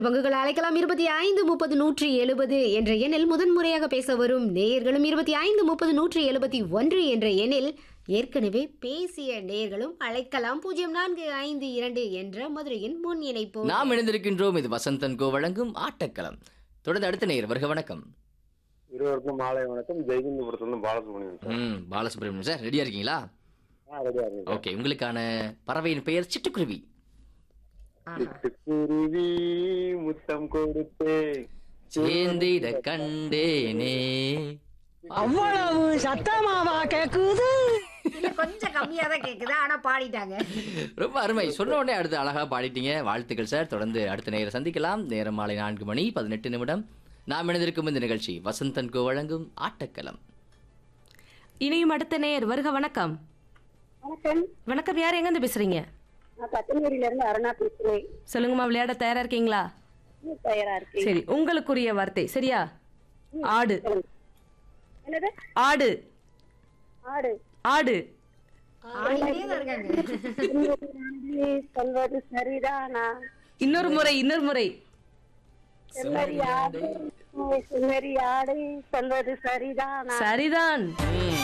வங்குகள் அழைக்கலாம் இருபத்தி ஐந்து முப்பது நூற்றி எழுபது என்ற எண்ணில் முதன்முறையாக பேச வரும் நேயர்களும் இருபத்தி ஐந்து முப்பது நூற்றி எழுபத்தி ஒன்று என்ற எண்ணில் ஏற்கனவே பேசிய நேயர்களும் அழைக்கலாம் பூஜ்ஜியம் நான்கு ஐந்து இரண்டு என்ற மதுரையின் முன் இணைப்பு நாம் இணைந்திருக்கின்றோம் இது வசந்தன் கோ வழங்கும் ஆட்டக்களம் தொடர்ந்து அடுத்த நேயர் வருக வணக்கம் இருவருக்கும் மாலை வணக்கம் ஜெய்கிந்தபுரத்துலேருந்து பாலசுப்ரமணியன் சார் ம் பாலசுப்ரமணியம் சார் ரெடியா இருக்கீங்களா ஆ ரெடியா இருக்கேன் சார். ஓகே உங்களுக்கான பறவையின் பெயர் சிட்டுக்குருவி சிட்டுக்குருவி முத்தம் கொடுத்தே சேர்ந்திட கண்டேனே அவ்வளவு சத்தமாவா கேக்குது இல்ல கொஞ்சம் கம்மியா தான் கேக்குது ஆனா பாடிட்டாங்க ரொம்ப அருமை சொன்ன உடனே அடுத்து அழகா பாடிட்டீங்க வாழ்த்துக்கள் சார் தொடர்ந்து அடுத்த நேரம் சந்திக்கலாம் நேரம் மாலை நான்கு மணி பதினெட்டு நிமிடம் நாம் இணைந்திருக்கும் இந்த நிகழ்ச்சி வசந்தன் கோ வழங்கும் ஆட்டக்களம் இனியும் அடுத்த நேயர் வருக வணக்கம் வணக்கம் வணக்கம் யார் எங்கேருந்து பேசுறீங்க நான் பத்தனூரில இருந்து அருணா பேசுறேன் சொல்லுங்கம்மா விளையாட தயாரா இருக்கீங்களா இன்னும் தயாரா இருக்கேன் சரி உங்களுக்குரிய வார்த்தை சரியா ஆடு என்னது ஆடு ஆடு ஆடு ஆடிட்டே தான் இருக்காங்க இன்னொரு சொல்வது சரிதானா இன்னொரு முறை இன்னொரு முறை செம்மறி ஆடு செம்மறி ஆடு சொல்வது சரிதானா சரிதான் ம்,